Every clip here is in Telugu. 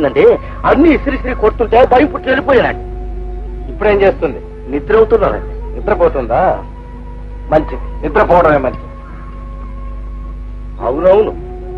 వచ్చిందంటే అన్ని ఇసిరిసిరి కొడుతుంటే భయం పుట్టి వెళ్ళిపోయానండి ఇప్పుడేం చేస్తుంది నిద్ర అవుతున్నానండి నిద్రపోతుందా మంచిది నిద్రపోవడమే మంచిది అవునవును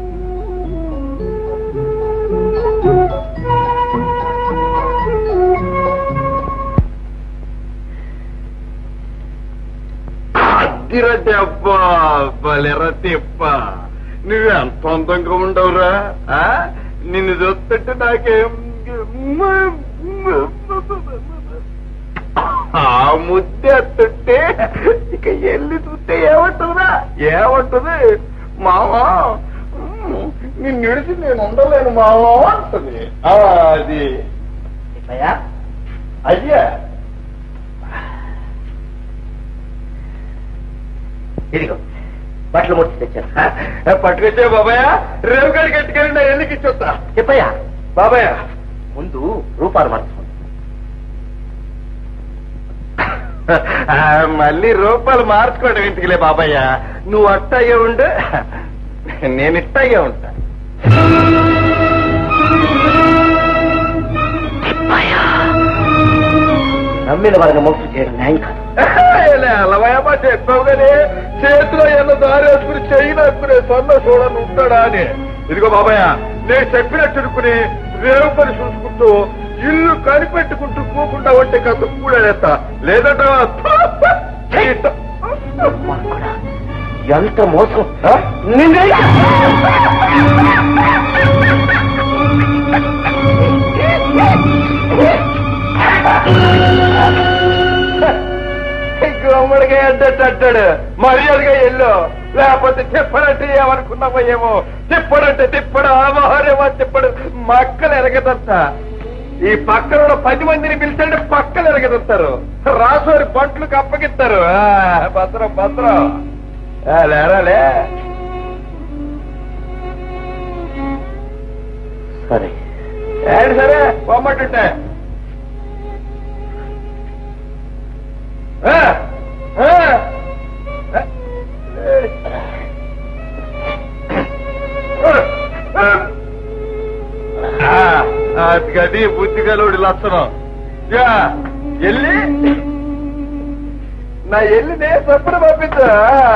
అద్దిరటి అబ్బా బలిరతి అప్ప నువ్వు ఎంత అందంగా ఉండవురా ఆ? నిన్ను చూస్తుంటే నాకేం ఆ ముద్ద ఎత్తుంటే ఇక ఎల్లి చూస్తే ఏమంటుందా ఏమంటుంది మావా నిన్ను విడిచి నేను ఉండలేను మావా అంటుంది ఆ, అది అయ్యా ఇదిగో బట్టలు ముడిచి తెచ్చాను పట్టుకొచ్చే బాబాయ్ రేవు గడికి ఎట్టుకెళ్ళి నా ఎన్నికి ఇచ్చొస్తా చెప్పయ్యా బాబాయ్ ముందు రూపాలు మార్చుకోండి ఆ, మళ్ళీ రూపాయలు మార్చుకోవడం ఇంటికిలే బాబాయ్య నువ్వు అట్టాగే ఉండు నేను ఇట్టాగే ఉంటా నమ్మిన వాళ్ళని మోసం చేయడం న్యాయం కాదు అలవయమా చెప్పావు కానీ చేతిలో ఎన్న దారి వేసుకుని చెయ్యి నక్కునే సొన్న చూడని ఉంటాడా అని ఇదిగో బాబాయ్ నేను చెప్పినట్టు అనుకుని రేవు పని చూసుకుంటూ ఇల్లు కనిపెట్టుకుంటూ కూకుండా ఉంటే కాస్త కూడేస్తా లేదంటే దుర్మార్గుడా, ఎంత మోసం ఆ? నిన్నే గుమ్మడిగా అడ్డట్టాడు మర్యాదగా ఎల్లు లేకపోతే తిప్పడంటే ఏమనుకున్నావో ఏమో తిప్పడంటే తిప్పడు ఆమోహరేమో తిప్పడు మక్కలు ఎరగదంత ఈ పక్కన ఉన్న పది మందిని పిలిచండి పక్కలు ఎరగదంటారు రాసోరి పంటలకు అప్పగిస్తారు ఆ, భద్రం భద్రం ఆ, లేరా లే సరే ఏంటి సరే పొమ్మంటుంటే ఆ, ఆ, ఆ, అది గది బుద్ధిగలోడి లక్షణం యా, ఎల్లి నా ఎల్లి నే సప్పుడు పంపించా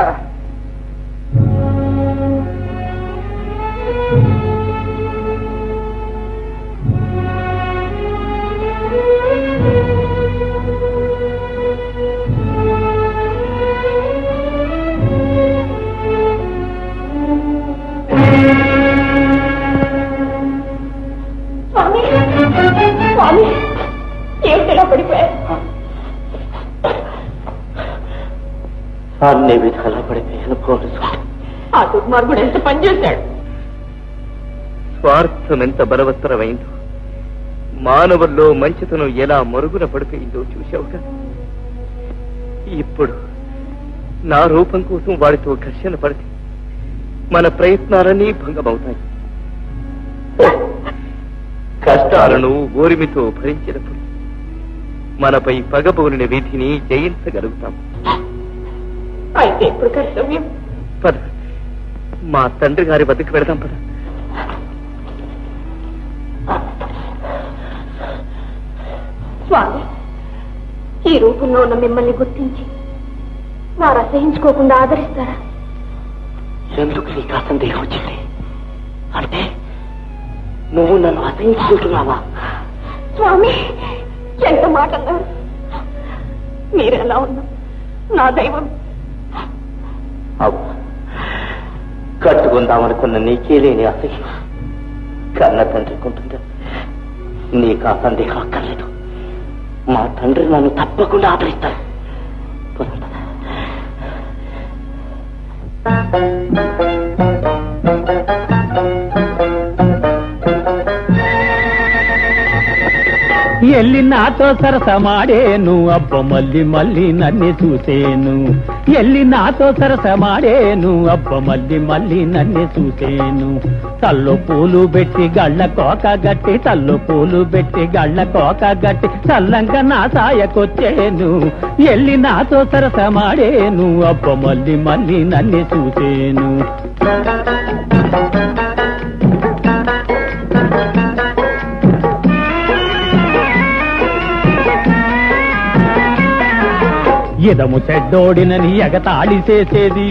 స్వామి స్వామి ఏమిటలా పడిపోయారు అన్ని విధాలా పడిపోయాను పోలీసు ఆ దుర్మార్గుడు ఎంత పనిచేశాడు స్వార్థం ఎంత బలవత్తరమైందో మానవుల్లో మంచితనం ఎలా మరుగున పడిపోయిందో చూశావుగా ఇప్పుడు నా రూపం కోసం వాడితో ఘర్షణ పడితే మన ప్రయత్నాలన్నీ భంగమవుతాయి కష్టాలను ఓరిమితో భరించినప్పుడు మనపై పగబోలిన విధిని జయించగలుగుతాం అయితే ఇప్పుడు కర్తవ్యం పద మా తండ్రి గారి వద్దకు వెళదాం పద స్వామి ఈ రూపంలో ఉన్న మిమ్మల్ని గుర్తించి వారు అసహించుకోకుండా ఆదరిస్తారా ఎందుకు నీకు ఆ సందేహం వచ్చింది అంటే నువ్వు నన్ను అసహించుకుంటున్నావా స్వామి ఎంత మాట అన్నారు మీరెలా ఉన్నా నా దైవం అవు కట్టుకుందామనుకున్న నీకే లేని అసహ్యం కన్న తండ్రికి ఉంటుందా నీకు ఆ సందేహం అక్కర్లేదు మా తండ్రి నన్ను తప్పకుండా ఆదరిస్తాడు పద, పద. ఎల్లి నాతో సరసమాడేను అబ్బ మళ్ళీ మళ్ళీ నన్ను చూసేను ఎల్లి నాతో సరసమాడేను అబ్బ మళ్ళీ మళ్ళీ నన్ను చూసేను తల్లు పూలు పెట్టి గళ్ళ కోక గట్టి తల్లు పూలు పెట్టి గళ్ళ కోక గట్టి చల్లంగా నా సాయకొచ్చేను ఎల్లి నాతో సరసమాడేను అబ్బ మళ్ళీ మళ్ళీ నన్ను చూసేను ఇదము చెడ్డోడినని ఎగతాళి చేసేది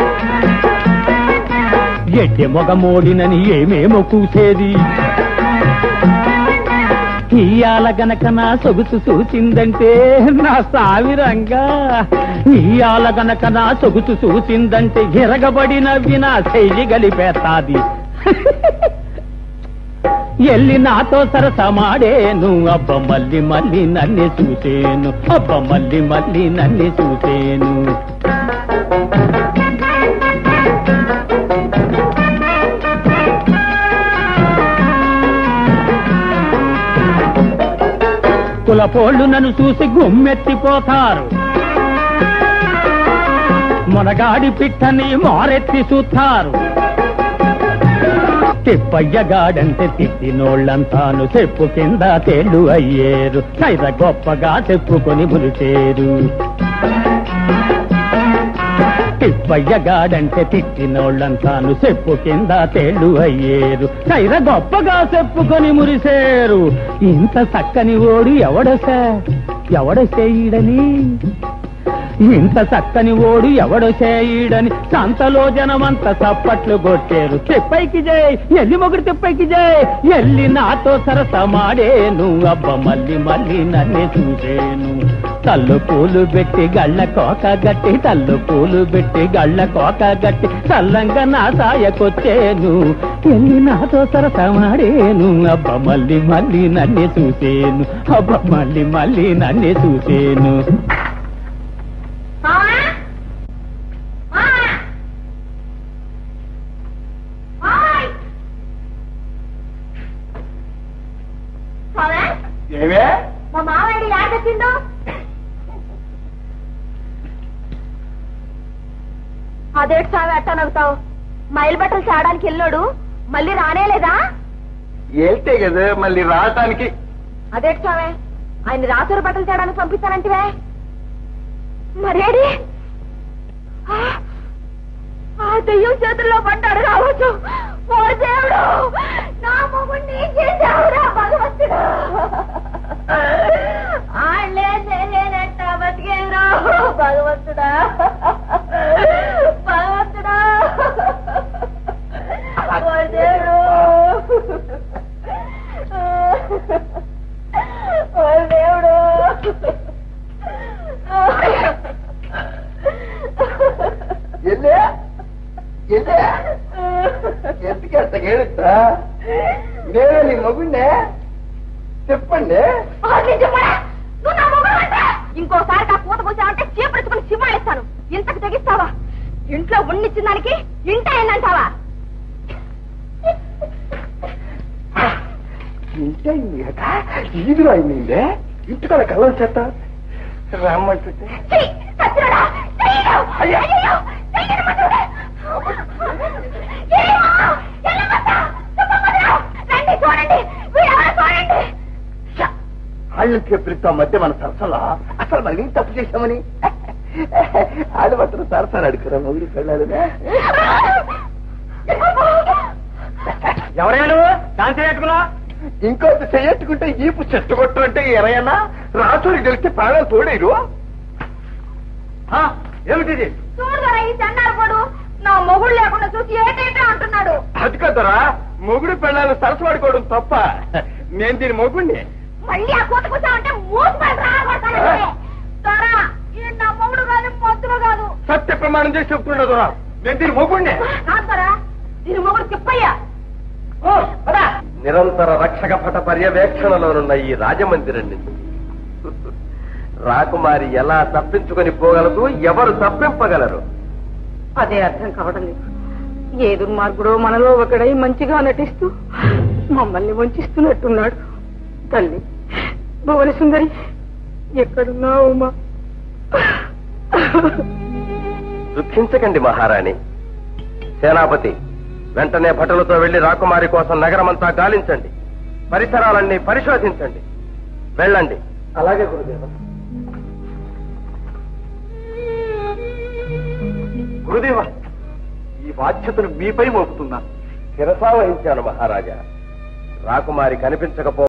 ఎట్టి మొగమోడినని ఏమేమో కూసేది ఇయాల గనక నా సొగుసు చూచిందంటే నా సావిరంగా ఇయాల గనక నా సొగుసు చూసిందంటే ఎరగబడి నవ్వి నా శైలి గలిపేస్తాది ఎల్లి నాతో సరసమాడేను అబ్బ మళ్ళీ మళ్ళీ నన్ను చూసేను అబ్బ మళ్ళీ మళ్ళీ నన్ను చూసేను కులపోళ్ళు నన్ను చూసి గుమ్మెత్తిపోతారు మొనగాడి పిట్టని మారెత్తి చూస్తారు తిప్పయ్యగాడంటే తిట్టినోళ్ళంతాను చెప్పు కింద తేళ్ళు అయ్యేరు సైర గొప్పగా చెప్పుకొని మురిసేరు తిప్పయ్యగాడంటే తిట్టినోళ్ళంతాను చెప్పు కింద తేళ్ళు అయ్యేరు సైర గొప్పగా చెప్పుకొని మురిసేరు ఇంత చక్కని ఓడు ఎవడసే ఎవడసేయడని ఇంత చక్కని ఓడు ఎవడో చేయడని సంతలో జనమంత చప్పట్లు కొట్టారు తిప్పైకి జై ఎల్లి మొగుడు తిప్పైకి జై ఎల్లి నాతో సరసమాడేను అబ్బ మళ్ళీ మళ్ళీ నన్నే చూసేను తల్లు పూలు పెట్టి గళ్ళ కోక గట్టి తల్లు పూలు పెట్టి గళ్ళ కోక గట్టి చల్లంగా నా సాయకొచ్చేను ఎల్లి నాతో సరసమాడేను అబ్బ మళ్ళీ మళ్ళీ నన్నే చూసేను అబ్బ మళ్ళీ మళ్ళీ నన్నే చూసేను మావా మావా మావయ్ మావా ఏమే మా మావయ్య యాడ్ వచ్చిండు అదేటి స్వామి అట్ట నవ్వుతావు మైలు బట్టలు చేయడానికి వెళ్ళాడు మళ్ళీ రానేలేదా వెళ్తే కదా మళ్ళీ రావటానికి అదేటి స్వామి ఆయన రాసూరు బట్టలు చేయడానికి పంపిస్తానంటివే మరేడి ఆ, ఆ దెయ్యం చేతుల్లో పడ్డాడు రావచ్చు ఓ దేవుడు నా మొగుడిని ఏం చేశావురా భగవంతుడు ఆళ్ళే తెలియనట్ట బతికేరా భగవంతుడా భగవంతుడా ఓ దేవుడు ఓ దేవుడు ఎల్లే ఎల్లే ఎందుకు అంత ఏడుస్తా నేనే నీ మగుండే చెప్పండి ఇంకోసారి నా పూత పోసావంటే చీపడుచుకుని సిమ్మాయిస్తాను ఇంతకు తెగిస్తావా ఇంట్లో ఉండిచ్చిన దానికి ఇంట ఏందంటావా ఇంటే కదా ఈదురు అయిందే ఇంటికాడ కలర్ చేత రమ్మంటుంటే ఛీ! సచ్చినోడా! చెయ్యను! అయ్యా! అయ్యయ్యో! చెయ్యను మనుడే! ఏమో! ఎల్లమ్మత్త! సుబ్బమ్మద్రా! రండి చూడండి వీడెవరో చూడండి వాళ్ళని చెప్పిస్తా మధ్య మన సరసలా అసలు మనం ఏం తప్పు చేశామని ఆడు మాత్రం సరసాలు అడుగురా మొగుడు పెళ్ళాలనే ఎవరైనా నువ్వు శాంతి పెట్టుకున్నా ఇంకోటి చెయ్యట్టుకుంటే ఈపు చెట్టు కొట్టు అంటే ఎరయనా రాచూరికి తెలిస్తే ప్రాణాలు తోడేరు ఏమిటిది చూడరా ఈ చెన్నారు కొడు నా మొగుడు లేకుండా చూసి ఏంటంటే అంటున్నాడు అది కదరా మొగుడు పెళ్ళాలు సరసవాడుకోవడం తప్ప నేను దీని మొగుడిని మళ్ళీ ఆ కూత కూర్చోమంటే మూసుకొని రాబడతానంటే తరా ఈ నా మొగుడు కాదు పొద్దులు కాదు సత్య ప్రమాణం చేసి చెప్తుండదురా నేను దీని మొగుడిని కాదు తరా దీని మొగుడు చెప్పయ్యా నిరంతర రక్షక భట పర్యవేక్షణలోనున్న ఈ రాజమందిరం నుంచి రాకుమారి ఎలా తప్పించుకొని పోగలదు ఎవరు తప్పింపగలరు అదే అర్థం కావడం లేదు ఏ దుర్మార్గుడో మనలో ఒకడై మంచిగా నటిస్తూ మమ్మల్ని వంచిస్తున్నట్టున్నాడు తల్లి భువన సుందరి ఎక్కడున్నావు ఉమా దుఃఖించకండి మహారాణి సేనాపతి వెంటనే భటులతో వెళ్లి రాకుమారి కోసం నగరమంతా గాలించండి పరిసరాలన్నీ పరిశోధించండి వెళ్ళండి అలాగే గురుదేవ గురుదేవ ఈ బాధ్యతను మీపై మోపుతున్నా శిరసా వహించాను మహారాజా రాకుమారి కనిపించకపో